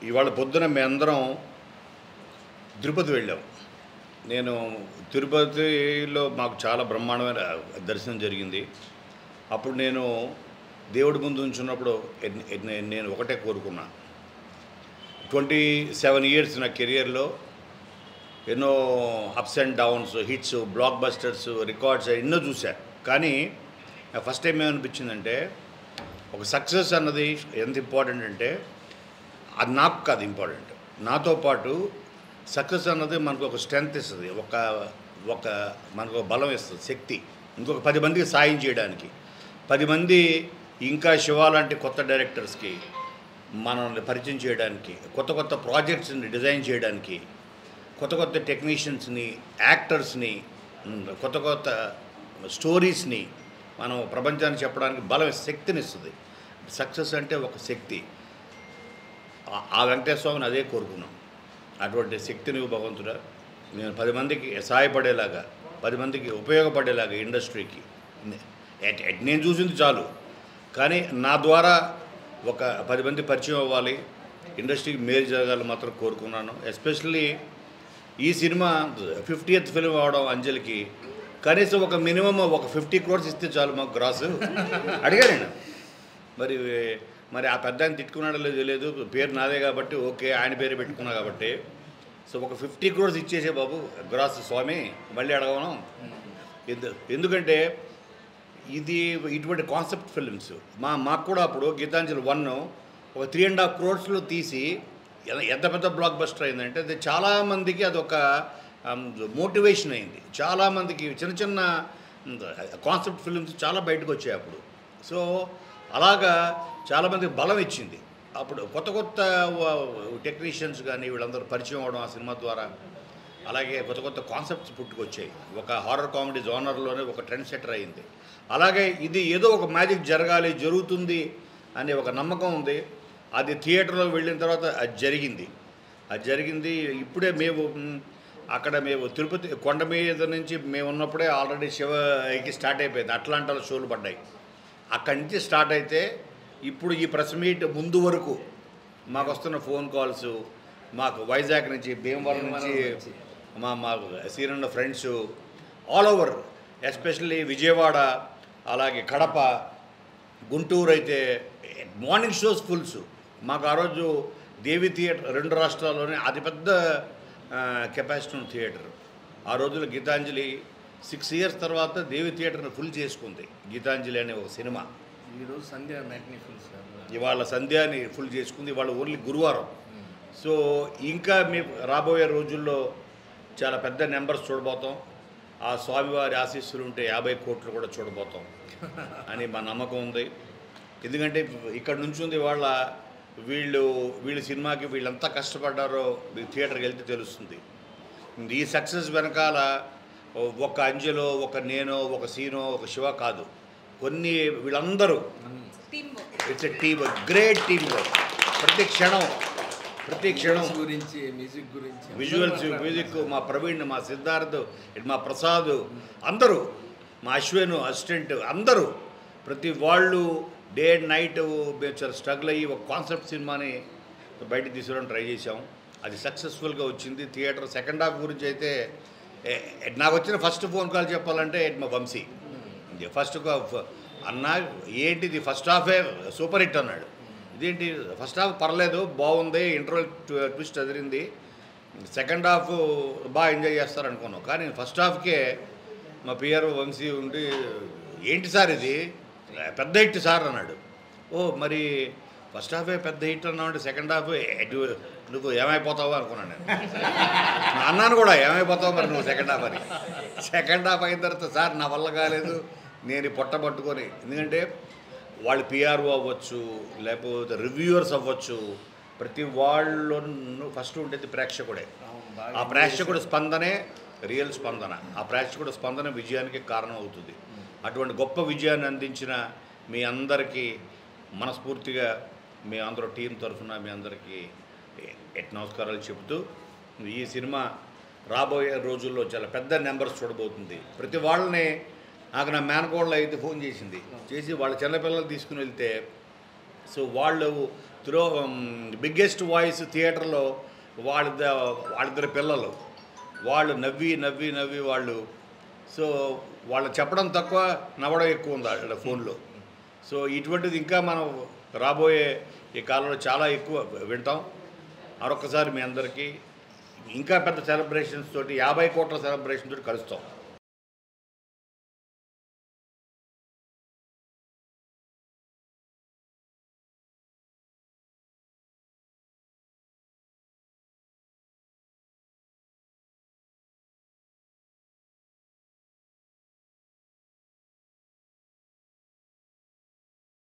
ఇవాళ పొద్దున మీ అందరం తిరుపతి వెళ్ళాం నేను తిరుపతిలో మాకు చాలా బ్రహ్మాండమైన దర్శనం జరిగింది అప్పుడు నేను దేవుడి ముందు ఉంచున్నప్పుడు ఎన్- ఎన్- నేను ఒకటే కోరుకున్నా ట్వంటీ సెవెన్ ఇయర్స్ నా కెరియర్లో ఎన్నో ups and downs hits blockbusters records ఎన్నో చూసా కానీ నాకు ఫస్ట్ టైం ఏమనిపించిందంటే ఒక సక్సెస్ అన్నది ఎంత ఇంపార్టెంట్ అంటే అది నాకు కాదు ఇంపార్టెంట్ నాతో పాటు సక్సెస్ అన్నది మనకు ఒక స్ట్రెంగ్త్ ఇస్తుంది ఒక ఒక మనకు ఒక బలం ఇస్తుంది శక్తి ఇంకొక పది మందికి సాయం చేయడానికి పది మంది ఇంకా శివ లాంటి కొత్త డైరెక్టర్స్కి మనల్ని పరిచయం చేయడానికి కొత్త కొత్త ప్రాజెక్ట్స్ని డిజైన్ చేయడానికి కొత్త కొత్త టెక్నీషియన్స్ని యాక్టర్స్ని ఉమ్, కొత్త కొత్త స్టోరీస్ని మనం ప్రపంచానికి చెప్పడానికి బలం శక్తిని ఇస్తుంది సక్సెస్ అంటే ఒక శక్తి ఆ- ఆ వెంకటేశ్వర స్వామిని అదే కోరుకున్నాం అటువంటి శక్తిని భగవంతుడా నేను పది మందికి సహాయపడేలాగా పది మందికి ఉపయోగపడేలాగా ఇండస్ట్రీకి ఎట్- ఎట్ నేను చూసింది చాలు కానీ నా ద్వారా ఒక పది మంది పరిచయం అవ్వాలి ఇండస్ట్రీకి మేలు జరగాలని మాత్రం కోరుకున్నాను ఎస్పెషల్లీ ఈ సినిమా ఫిఫ్టీయత్ ఫిల్మ్ అవడం అంజలికి కనీసం ఒక మినిమం ఒక ఫిఫ్టీ క్రోర్స్ ఇస్తే చాలు మాకు గ్రాస్ అడిగా నేను మరి మరి ఆ పెద్ద ఆయన తిట్టుకున్నాడో లేదో తెలియదు పేరు నాదే కాబట్టి ఓకే ఆయన పేరు పెట్టుకున్నా కాబట్టి సో ఒక ఫిఫ్టీ క్రోర్స్ ఇచ్చేసే బాబు గ్రాస్ స్వామి మళ్ళీ అడగను ఎందు ఎందుకంటే ఇది ఇటువంటి కాన్సెప్ట్ ఫిల్మ్స్ మా మాకు కూడా అప్పుడు గీతాంజలి వన్ ఒక త్రీ అండ్ హాఫ్ క్రోర్స్లో తీసి ఎ- ఎంత పెద్ద బ్లాక్ బస్టర్ అయిందంటే అది చాలామందికి అదొక మోటివేషన్ అయింది చాలామందికి చిన్న చిన్న కాన్సెప్ట్ ఫిల్మ్స్ చాలా బయటకు వచ్చాయి అప్పుడు సో అలాగా చాలామందికి బలం ఇచ్చింది అప్పుడు కొత్త కొత్త టెక్నీషియన్స్ కానీ వీళ్ళందరూ పరిచయం అవడం ఆ సినిమా ద్వారా అలాగే కొత్త కొత్త కాన్సెప్ట్స్ పుట్టుకొచ్చాయి ఒక హారర్ కామెడీ జోనర్లోనే ఒక ట్రెండ్ సెటర్ అయింది అలాగే ఇది ఏదో ఒక మ్యాజిక్ జరగాలి జరుగుతుంది అనే ఒక నమ్మకం ఉంది అది థియేటర్లో వెళ్ళిన తర్వాత అది జరిగింది అది జరిగింది ఇప్పుడే మేము మ్, అక్కడ మేము తిరుపతి కొండ మీద నుంచి మేము ఉన్నప్పుడే ఆల్రెడీ శివకి స్టార్ట్ అయిపోయింది అట్లాంటాలో షోలు పడ్డాయి అక్కడి నుంచి స్టార్ట్ అయితే ఇప్పుడు ఈ ప్రెస్ మీట్ ముందు వరకు మాకు వస్తున్న ఫోన్ కాల్స్ మాకు వైజాగ్ నుంచి భీమవరం నుంచి మా మా senior friends all over especially Vijayawada అలాగే కడప గుంటూరు అయితే మార్నింగ్ షోస్ ఫుల్స్ మాకు ఆ రోజు దేవి థియేటర్ రెండు రాష్ట్రాల్లోనే అతిపెద్ద కెపాసిటీ ఉన్న థియేటర్ ఆ రోజుల్లో గీతాంజలి సిక్స్ ఇయర్స్ తర్వాత దేవి థియేటర్ని ఫుల్ చేసుకుంది గీతాంజలి అనే ఒక సినిమా ఈరోజు సంధ్య మ్యాట్నీ ఫుల్ సార్ ఇవాళ సంధ్యాని ఫుల్ చేసుకుంది ఇవాళ ఓన్లీ గురువారం సో ఇంకా మీ రాబోయే రోజుల్లో చాలా పెద్ద నెంబర్స్ చూడబోతాం ఆ స్వామివారి ఆశీస్సులు ఉంటే యాభై కోట్లు కూడా చూడబోతాం అని మా నమ్మకం ఉంది ఎందుకంటే ఇక్కడ నుంచి ఉంది వాళ్ళ వీళ్ళు వీళ్ళ సినిమాకి వీళ్ళంతా కష్టపడ్డారో మీకు థియేటర్కి వెళ్తే తెలుస్తుంది ఈ సక్సెస్ వెనకాల ఒక అంజలో ఒక నేను ఒక సీనో ఒక శివ కాదు కొన్ని వీళ్ళందరూ team work it's a team great team work ప్రతి క్షణం ప్రతి క్షణం Visuals గురించి మ్యూజిక్ గురించి విజువల్స్ మ్యూజిక్ మా ప్రవీణ్ మా సిద్ధార్థ్ ఇటు మా ప్రసాద్ అందరూ మా అశ్విన్ అసిస్టెంట్ అందరూ ప్రతి వాళ్ళు డే అండ్ నైట్ మేము చాలా స్ట్రగుల్ అయ్యి ఒక కాన్సెప్ట్ సినిమాని బయటకు తీసుకురావడం ట్రై చేసాం అది సక్సెస్ఫుల్గా వచ్చింది థియేటర్ సెకండ్ హాఫ్ గురించి అయితే ఏ- ఏ- నాకు వచ్చిన ఫస్ట్ ఫోన్ కాల్ చెప్పాలంటే ఇట్ మా వంశీ ఫస్ట్ అన్న ఏంటిది ఫస్ట్ హాఫే సూపర్ హిట్ అన్నాడు ఇదేంటి ఫస్ట్ హాఫ్ పర్లేదు బాగుంది ఇంటర్వెల్ ట్విస్ట్ అదిరింది సెకండ్ హాఫ్ బాగా ఎంజాయ్ చేస్తారు అనుకున్నాం కానీ ఫస్ట్ హాఫ్కే మా పిఆర్ వంశీ ఉండి ఏంటి సార్ ఇది పెద్ద హిట్ సార్ అన్నాడు ఓ మరి ఫస్ట్ హాఫే పెద్ద హిట్ అన్నావు అంటే సెకండ్ హాఫ్ ఎటు నువ్వు ఏమైపోతావు అనుకున్నాను నేను నా అన్నాను కూడా ఏమైపోతావు మరి నువ్వు సెకండ్ హాఫ్ అని సెకండ్ హాఫ్ అయిన తర్వాత సార్ నా వల్ల కాలేదు నేను ఈ పొట్ట పట్టుకొని ఎందుకంటే వాళ్ళు పిఆర్ఓ అవ్వచ్చు లేకపోతే రివ్యూవర్స్ అవ్వచ్చు ప్రతి వాళ్ళు ఫస్ట్ ఉండేది ప్రేక్షకుడే ఆ ప్రేక్షకుడు స్పందనే రియల్ స్పందన ఆ ప్రేక్షకుడు స్పందన విజయానికి కారణం అవుతుంది అటువంటి గొప్ప విజయాన్ని అందించిన మీ అందరికీ మనస్ఫూర్తిగా మీ అందరూ టీం తరఫున మీ అందరికీ ఎట్ నమస్కారాలు చెబుతూ ఈ సినిమా రాబోయే రోజుల్లో చాలా పెద్ద నెంబర్స్ చూడబోతుంది ప్రతి వాళ్ళని నాకు నా మేనకోళ్ళు అయితే ఫోన్ చేసింది చేసి వాళ్ళ చిన్నపిల్లలు తీసుకుని వెళ్తే సో వాళ్ళు త్రో బిగ్గెస్ట్ వాయిస్ థియేటర్లో వాళ్ళ వాళ్ళిద్దరు పిల్లలు వాళ్ళు నవ్వి నవ్వి నవ్వి వాళ్ళు సో వాళ్ళు చెప్పడం తక్కువ నవ్వడం ఎక్కువ ఉంది వాళ్ళ ఫోన్లో సో ఇటువంటిది ఇంకా మనం రాబోయే ఈ కాలంలో చాలా ఎక్కువ వింటాం మరొకసారి మీ అందరికీ ఇంకా పెద్ద సెలబ్రేషన్స్ తోటి యాభై కోట్ల సెలబ్రేషన్ తోటి కలుస్తాం